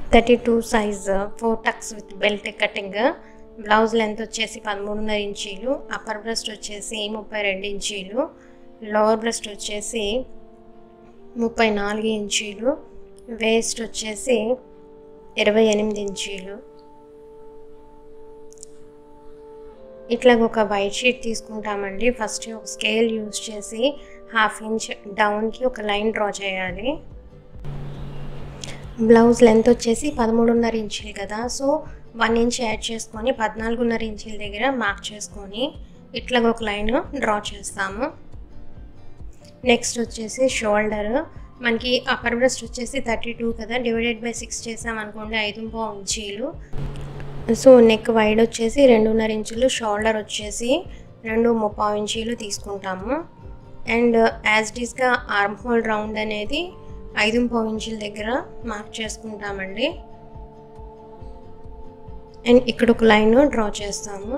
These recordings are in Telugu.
Thirty two size four tucks with belt cutting blouse length వచ్చేసి పదమూడున్నర ఇంచీలు అప్పర్ బ్రెస్ట్ వచ్చేసి ముప్పై రెండు ఇంచీలు లోవర్ బ్రెస్ట్ వచ్చేసి ముప్పై నాలుగు ఇంచీలు వేస్ట్ వచ్చేసి ఇరవై ఎనిమిది ఇంచీలు ఇట్లా ఒక వైట్ షీట్ తీసుకుంటామండి ఫస్ట్ ఒక స్కేల్ యూజ్ చేసి హాఫ్ ఇంచ్ డౌన్కి ఒక లైన్ డ్రా చేయాలి బ్లౌజ్ లెంత్ వచ్చేసి పదమూడున్నర ఇంచులు కదా సో వన్ ఇంచ్ యాడ్ చేసుకొని పద్నాలుగున్నర ఇంచుల దగ్గర మార్క్ చేసుకొని ఇట్లా ఒక లైన్ డ్రా చేస్తాము నెక్స్ట్ వచ్చేసి షోల్డర్ మనకి అప్పర్ బ్రెస్ట్ వచ్చేసి థర్టీ టూ కదా డివైడెడ్ బై సిక్స్ చేసామనుకోండి ఐదు పావు ఇంచీలు సో నెక్ వైడ్ వచ్చేసి రెండున్నర ఇంచులు షోల్డర్ వచ్చేసి రెండు ముప్పావు ఇంచీలు తీసుకుంటాము అండ్ యాజ్ డీస్గా ఆర్మ్ హోల్ రౌండ్ అనేది ఐదు పావు ఇంచుల దగ్గర మార్క్ చేసుకుంటామండి అండ్ ఇక్కడ ఒక లైన్ డ్రా చేస్తాము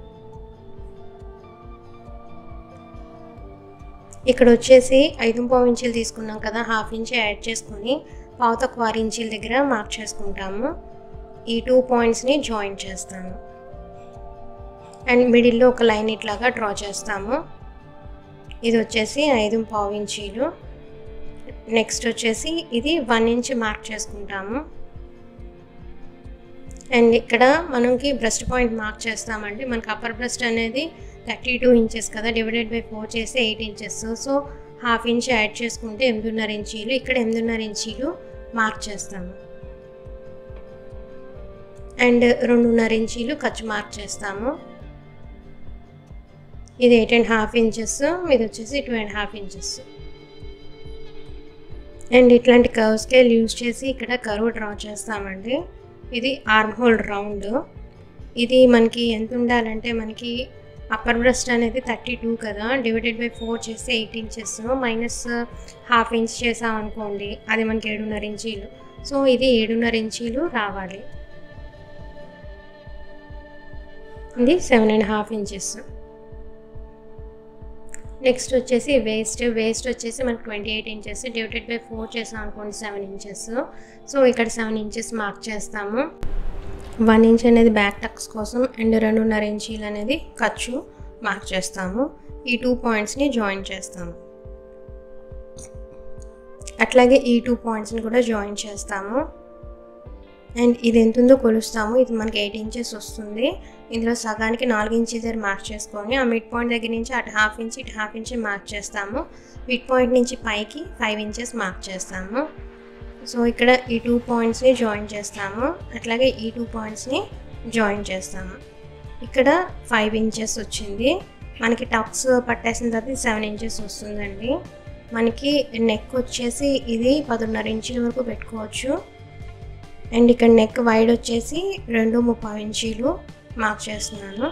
ఇక్కడ వచ్చేసి ఐదు పావు ఇంచులు తీసుకున్నాం కదా హాఫ్ ఇంచ్ యాడ్ చేసుకొని పావు తక్కువ ఆరు ఇంచుల దగ్గర మార్క్ చేసుకుంటాము ఈ టూ పాయింట్స్ని జాయిన్ చేస్తాము అండ్ మిడిల్లో ఒక లైన్ ఇట్లాగా డ్రా చేస్తాము ఇది వచ్చేసి ఐదు పావు ఇంచీలు నెక్స్ట్ వచ్చేసి ఇది వన్ ఇంచ్ మార్క్ చేసుకుంటాము అండ్ ఇక్కడ మనకి బ్రెస్ట్ పాయింట్ మార్క్ చేస్తామండి మనకి అప్పర్ బ్రెస్ట్ అనేది థర్టీ టూ ఇంచెస్ కదా డివైడెడ్ బై ఫోర్ చేస్తే eight inches so half inch add చేసుకుంటే ఎనిమిదిన్నర ఇంచీలు ఇక్కడ ఎనిమిదిన్నర ఇంచీలు మార్క్ చేస్తాము అండ్ రెండున్నర ఇంచీలు ఖర్చు మార్క్ చేస్తాము ఇది ఎయిట్ అండ్ హాఫ్ ఇంచెస్ ఇది వచ్చేసి two and half inches and ఇట్లాంటి కర్వ్ స్కేల్ యూజ్ చేసి ఇక్కడ కర్వ్ డ్రా చేస్తామండి ఇది ఆర్మ్ హోల్ రౌండ్ ఇది మనకి ఎంత ఉండాలంటే మనకి అప్పర్ బ్రెస్ట్ అనేది థర్టీ టూ కదా డివైడెడ్ బై ఫోర్ చేస్తే eight inches minus half inch చేసామనుకోండి అది మనకి ఏడున్నర ఇంచీలు సో ఇది ఏడున్నర ఇంచీలు రావాలి ఇది seven and half inches next వచ్చేసి వేస్ట్ వేస్ట్ వచ్చేసి మనకి twenty eight inches divided by four చేసాం అనుకోండి సెవెన్ ఇంచెస్ సో ఇక్కడ సెవెన్ ఇంచెస్ మార్క్ చేస్తాము వన్ ఇంచ్ అనేది బ్యాక్ టక్స్ కోసం అండ్ రెండున్నర ఇంచీలు అనేది ఖర్చు మార్క్ చేస్తాము ఈ టూ పాయింట్స్ని జాయిన్ చేస్తాము అట్లాగే ఈ టూ పాయింట్స్ని కూడా జాయిన్ చేస్తాము అండ్ ఇది ఎంత ఉందో కొలుస్తాము ఇది మనకి ఎయిట్ ఇంచెస్ వస్తుంది ఇందులో సగానికి నాలుగు ఇంచ్ దగ్గర మార్క్ చేసుకొని ఆ మిడ్ పాయింట్ దగ్గర నుంచి అటు హాఫ్ ఇంచ్ ఇటు హాఫ్ ఇంచ్ మార్క్ చేస్తాము మిడ్ పాయింట్ నుంచి పైకి ఫైవ్ ఇంచెస్ మార్క్ చేస్తాము సో ఇక్కడ ఈ టూ పాయింట్స్ని జాయిన్ చేస్తాము అట్లాగే ఈ టూ పాయింట్స్ని జాయిన్ చేస్తాము ఇక్కడ ఫైవ్ ఇంచెస్ వచ్చింది మనకి టక్స్ పట్టేసిన తర్వాత సెవెన్ ఇంచెస్ వస్తుందండి మనకి నెక్ వచ్చేసి ఇది పదున్నర ఇంచుల వరకు పెట్టుకోవచ్చు అండ్ ఇక్కడ నెక్ వైడ్ వచ్చేసి రెండు ముప్పై ఇంచీలు మార్క్ చేస్తున్నాను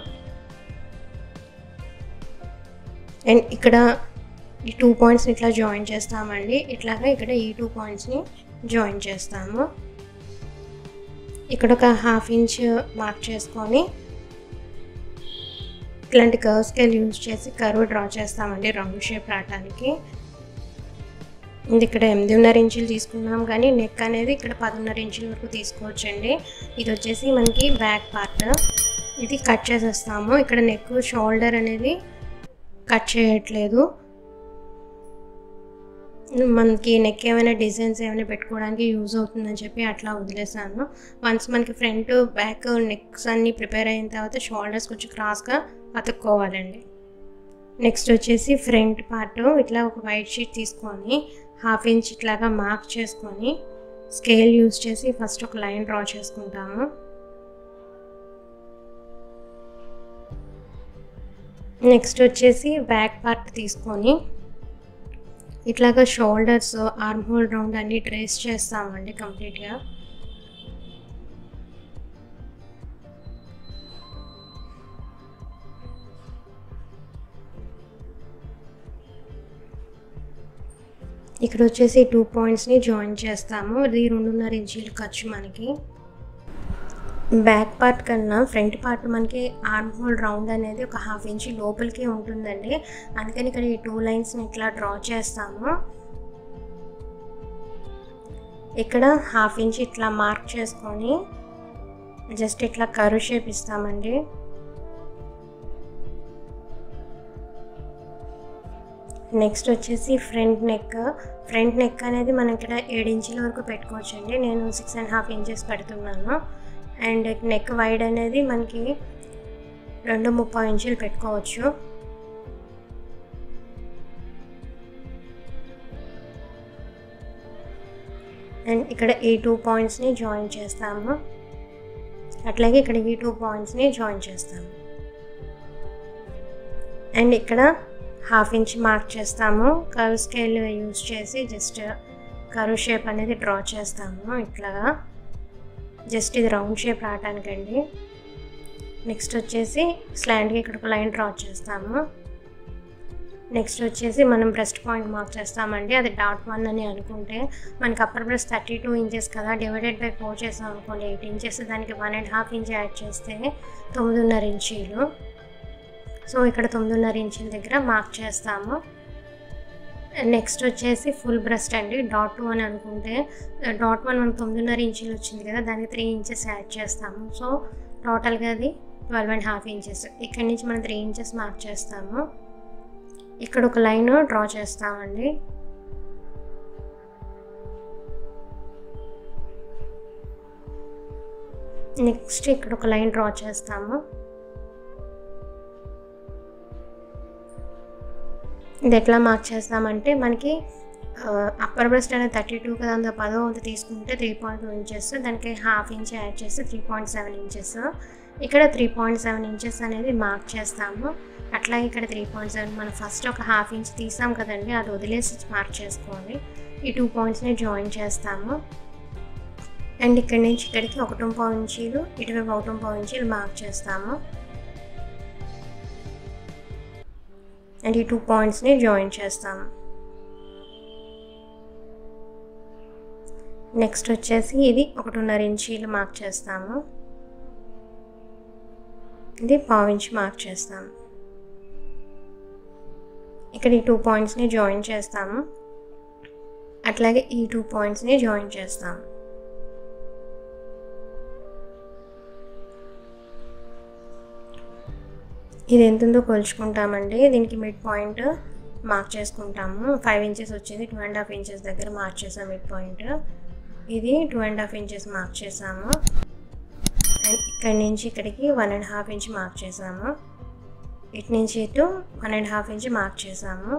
అండ్ ఇక్కడ ఈ టూ పాయింట్స్ని ఇట్లా జాయిన్ చేస్తామండి ఇట్లాగా ఇక్కడ ఈ టూ పాయింట్స్ని జాయిన్ చేస్తాము ఇక్కడ ఒక హాఫ్ ఇంచ్ మార్క్ చేసుకొని ఇట్లాంటి కర్వ్ స్కేల్ యూజ్ చేసి కర్వ్ డ్రా చేస్తామండి రౌండ్ షేప్ రావడానికి ఇది ఇక్కడ ఎనిమిదిన్నర ఇంచులు తీసుకున్నాం కానీ నెక్ అనేది ఇక్కడ పదిన్నర ఇంచుల వరకు తీసుకోవచ్చండి ఇది వచ్చేసి మనకి బ్యాక్ పార్ట్ ఇది కట్ చేసేస్తాము ఇక్కడ నెక్ షోల్డర్ అనేది కట్ చేయట్లేదు మనకి నెక్ ఏమైనా డిజైన్స్ ఏమైనా పెట్టుకోవడానికి యూజ్ అవుతుందని చెప్పి అట్లా వదిలేసాను వన్స్ మనకి ఫ్రంట్ బ్యాక్ నెక్స్ అన్నీ ప్రిపేర్ అయిన తర్వాత షోల్డర్స్ కొంచెం క్రాస్గా అతుక్కోవాలండి నెక్స్ట్ వచ్చేసి ఫ్రంట్ పార్ట్ ఇట్లా ఒక వైట్ షీట్ తీసుకొని హాఫ్ ఇంచ్ ఇట్లాగా మార్క్ చేసుకొని స్కేల్ యూజ్ చేసి ఫస్ట్ ఒక లైన్ డ్రా చేసుకుంటాము నెక్స్ట్ వచ్చేసి బ్యాక్ పార్ట్ తీసుకొని ఇట్లాగా షోల్డర్స్ ఆర్మ్ హోల్ రౌండ్ అన్ని ట్రేస్ చేస్తామండి కంప్లీట్గా ఇక్కడ వచ్చేసి టూ పాయింట్స్ని జాయిన్ చేస్తాము ఇది రెండున్నర ఇంచీలు ఖర్చు మనకి బ్యాక్ పార్ట్ కన్నా ఫ్రంట్ పార్ట్ మనకి ఆర్మ్ హోల్ రౌండ్ అనేది ఒక హాఫ్ ఇంచ్ లోపలికి ఉంటుందండి అందుకని ఇక్కడ ఈ టూ లైన్స్ని ఇట్లా డ్రా చేస్తాము ఇక్కడ హాఫ్ ఇంచ్ ఇట్లా మార్క్ చేసుకొని జస్ట్ ఇట్లా కరు షేప్ ఇస్తామండి నెక్స్ట్ వచ్చేసి ఫ్రంట్ నెక్ ఫ్రంట్ నెక్ అనేది మనం ఇక్కడ ఏడు ఇంచుల వరకు పెట్టుకోవచ్చు అండి నేను సిక్స్ అండ్ హాఫ్ ఇంచెస్ పెడుతున్నాను అండ్ నెక్ వైడ్ అనేది మనకి రెండు ముప్పై ఇంచులు పెట్టుకోవచ్చు అండ్ ఇక్కడ ఈ టూ పాయింట్స్ని జాయిన్ చేస్తాము అట్లాగే ఇక్కడ ఈ టూ పాయింట్స్ని జాయిన్ చేస్తాము అండ్ ఇక్కడ హాఫ్ ఇంచ్ మార్క్ చేస్తాము కర్వ్ స్కేల్ యూజ్ చేసి జస్ట్ కర్వ్ షేప్ అనేది డ్రా చేస్తాము ఇట్లాగా జస్ట్ ఇది రౌండ్ షేప్ రావటానికండి నెక్స్ట్ వచ్చేసి స్లాండ్కి ఇక్కడ ఒక లైన్ డ్రా చేస్తాము నెక్స్ట్ వచ్చేసి మనం బ్రెస్ట్ పాయింట్ మార్క్ చేస్తామండి అది డాట్ వన్ అని అనుకుంటే మనకి upper breast thirty two inches కదా డివైడెడ్ బై ఫోర్ చేసాం అనుకోండి ఎయిట్ ఇంచెస్ దానికి one and half inch add చేస్తే తొమ్మిదిన్నర ఇంచీలు సో ఇక్కడ తొమ్మిదిన్నర ఇంచుల దగ్గర మార్క్ చేస్తాము నెక్స్ట్ వచ్చేసి ఫుల్ బ్రెస్ట్ అండి డాట్ టూ అని అనుకుంటే డాట్ వన్ మనకు తొమ్మిదిన్నర ఇంచులు వచ్చింది కదా దానికి త్రీ ఇంచెస్ యాడ్ చేస్తాము సో టోటల్గా అది ట్వెల్వ్ అండ్ హాఫ్ ఇంచెస్ ఇక్కడ నుంచి మనం త్రీ ఇంచెస్ మార్క్ చేస్తాము ఇక్కడ ఒక లైన్ డ్రా చేస్తామండి నెక్స్ట్ ఇక్కడ ఒక లైన్ డ్రా చేస్తాము ఇది ఎట్లా మార్క్ చేస్తామంటే మనకి అప్పర్ బ్రెస్ట్ అనేది థర్టీ టూ కదా అంత పదో అంత తీసుకుంటే త్రీ పాయింట్ టూ ఇంచెస్ దానికి హాఫ్ ఇంచ్ యాడ్ చేస్తే త్రీ పాయింట్ సెవెన్ ఇంచెస్ ఇక్కడ త్రీ పాయింట్ సెవెన్ ఇంచెస్ అనేది మార్క్ చేస్తాము అట్లాగే ఇక్కడ త్రీ పాయింట్ సెవెన్ మనం ఫస్ట్ ఒక హాఫ్ ఇంచ్ తీసాం కదండి అది వదిలేసి మార్క్ చేసుకోవాలి ఈ టూ పాయింట్స్ని జాయిన్ చేస్తాము అండ్ ఇక్కడి నుంచి ఇక్కడికి ఒకటి పావు ఇంచీలు ఇటువైపు ఒకటి పావు ఇంచీలు మార్క్ చేస్తాము అండ్ ఈ టూ పాయింట్స్ని జాయిన్ చేస్తాము నెక్స్ట్ వచ్చేసి ఇది ఒకటిన్నర ఇంచీలు మార్క్ చేస్తాము ఇది పావు ఇంచ్ మార్క్ చేస్తాము ఇక్కడ ఈ టూ పాయింట్స్ని జాయిన్ చేస్తాము అట్లాగే ఈ టూ పాయింట్స్ని జాయిన్ చేస్తాము ఇది ఎంత ఉందో కొలుచుకుంటామండి దీనికి మిడ్ పాయింట్ మార్క్ చేసుకుంటాము ఫైవ్ ఇంచెస్ వచ్చేది టూ అండ్ హాఫ్ ఇంచెస్ దగ్గర మార్క్ చేసాం మిడ్ పాయింట్ ఇది two and half inches mark చేసాము అండ్ ఇక్కడి నుంచి ఇక్కడికి one and half inch mark చేసాము ఇటు నుంచి ఇటు one and half inch mark చేసాము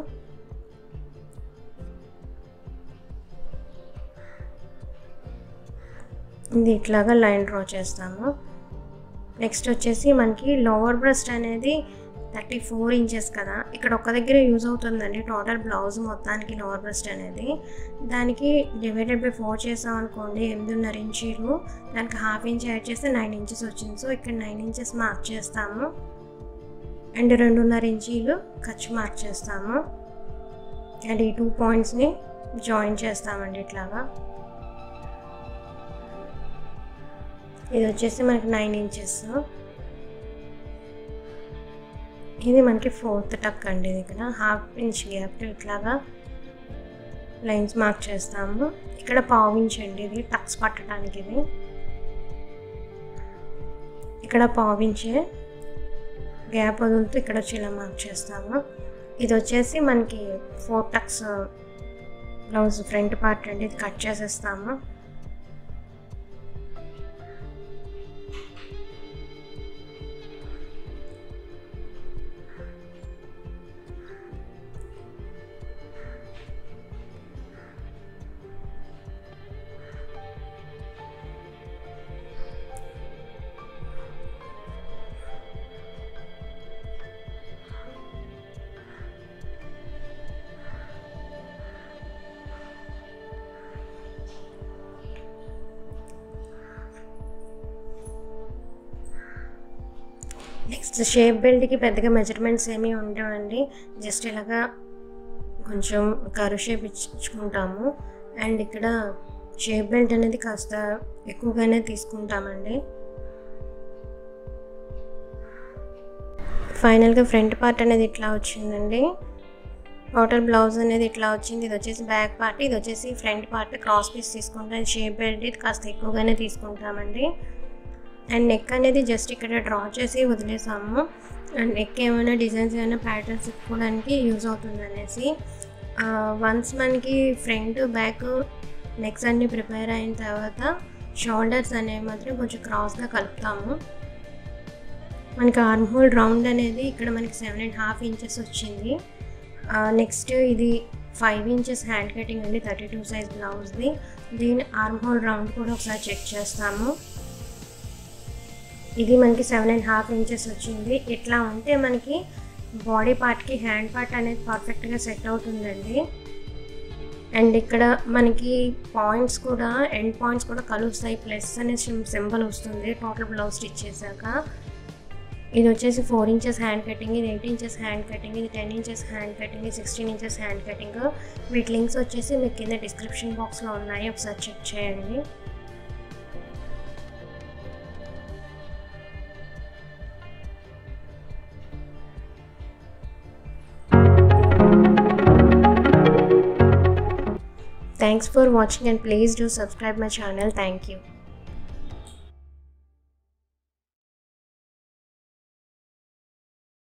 ఇది ఇట్లాగా లైన్ డ్రా చేస్తాము నెక్స్ట్ వచ్చేసి మనకి లోవర్ బ్రెస్ట్ అనేది థర్టీ ఫోర్ ఇంచెస్ కదా ఇక్కడ ఒక్క దగ్గర యూజ్ అవుతుందండి టోటల్ బ్లౌజ్ మొత్తానికి లోవర్ బ్రెస్ట్ అనేది దానికి డివైడెడ్ బై ఫోర్ చేసాం అనుకోండి ఎనిమిదిన్నర ఇంచీలు దానికి హాఫ్ ఇంచ్ యాడ్ చేస్తే నైన్ ఇంచెస్ వచ్చింది సో ఇక్కడ నైన్ ఇంచెస్ మార్క్ చేస్తాము అండ్ రెండున్నర ఇంచీలు ఖర్చు మార్క్ చేస్తాము అండ్ ఈ టూ పాయింట్స్ని జాయిన్ చేస్తామండి ఇట్లాగా ఇది వచ్చేసి మనకి నైన్ ఇంచెస్ ఇది మనకి ఫోర్త్ టక్ అండి ఇది ఇక్కడ హాఫ్ ఇంచ్ గ్యాప్ ఇట్లాగా లైన్స్ మార్క్ చేస్తాము ఇక్కడ పావు ఇంచ్ అండి ఇది టక్స్ పట్టడానికి ఇది ఇక్కడ పావు ఇంచే గ్యాప్ వదులుతూ ఇక్కడ వచ్చి ఇలా మార్క్ చేస్తాము ఇది వచ్చేసి మనకి four tucks blouse front part అండి ఇది కట్ చేసేస్తాము నెక్స్ట్ షేప్ బెల్ట్కి పెద్దగా మెజర్మెంట్స్ ఏమీ ఉండవండి జస్ట్ ఇలాగా కొంచెం కరు షేప్ ఇచ్చుకుంటాము అండ్ ఇక్కడ షేప్ బెల్ట్ అనేది కాస్త ఎక్కువగానే తీసుకుంటామండి ఫైనల్గా ఫ్రంట్ పార్ట్ అనేది ఇట్లా వచ్చిందండి అవుటర్ బ్లౌజ్ అనేది ఇట్లా వచ్చింది ఇది వచ్చేసి బ్యాక్ పార్ట్ ఇది వచ్చేసి ఫ్రంట్ పార్ట్ క్రాస్ పీస్ తీసుకుంటాం షేప్ బెల్ట్ ఇది కాస్త ఎక్కువగానే తీసుకుంటామండి అండ్ నెక్ అనేది జస్ట్ ఇక్కడ డ్రా చేసి వదిలేసాము అండ్ నెక్ ఏమైనా డిజైన్స్ ఏమైనా ప్యాటర్న్స్ ఇప్పుకోవడానికి యూజ్ అవుతుంది అనేసి వన్స్ మనకి ఫ్రంట్ బ్యాక్ నెక్స్ అన్ని ప్రిపేర్ అయిన తర్వాత షోల్డర్స్ అనేవి మాత్రం కొంచెం క్రాస్గా కలుపుతాము మనకి ఆర్మ్ హోల్ రౌండ్ అనేది ఇక్కడ మనకి సెవెన్ అండ్ హాఫ్ ఇంచెస్ వచ్చింది నెక్స్ట్ ఇది ఫైవ్ ఇంచెస్ హ్యాండ్ కటింగ్ అండి థర్టీ టూ సైజ్ బ్లౌజ్ది దీని ఆర్మ్ హోల్ రౌండ్ కూడా ఒకసారి చెక్ చేస్తాము ఇది మనకి సెవెన్ అండ్ హాఫ్ ఇంచెస్ వచ్చింది ఇట్లా ఉంటే మనకి బాడీ పార్ట్కి హ్యాండ్ పార్ట్ అనేది పర్ఫెక్ట్గా సెట్ అవుతుందండి అండ్ ఇక్కడ మనకి పాయింట్స్ కూడా ఎండ్ పాయింట్స్ కూడా కలుస్తాయి ప్లస్ అనే సింబల్ వస్తుంది టోటల్ బ్లౌజ్ స్టిచ్ చేశాక ఇది వచ్చేసి ఫోర్ ఇంచెస్ హ్యాండ్ కటింగ్ ఇది ఎయిట్ ఇంచెస్ హ్యాండ్ కటింగ్ ఇది టెన్ ఇంచెస్ హ్యాండ్ కటింగ్ ఇది సిక్స్టీన్ ఇంచెస్ హ్యాండ్ కటింగ్ వీటి లింక్స్ వచ్చేసి మీకు కింద డిస్క్రిప్షన్ బాక్స్లో ఉన్నాయి ఒకసారి చెక్ చేయండి Thanks for watching and please do subscribe my channel. Thank you.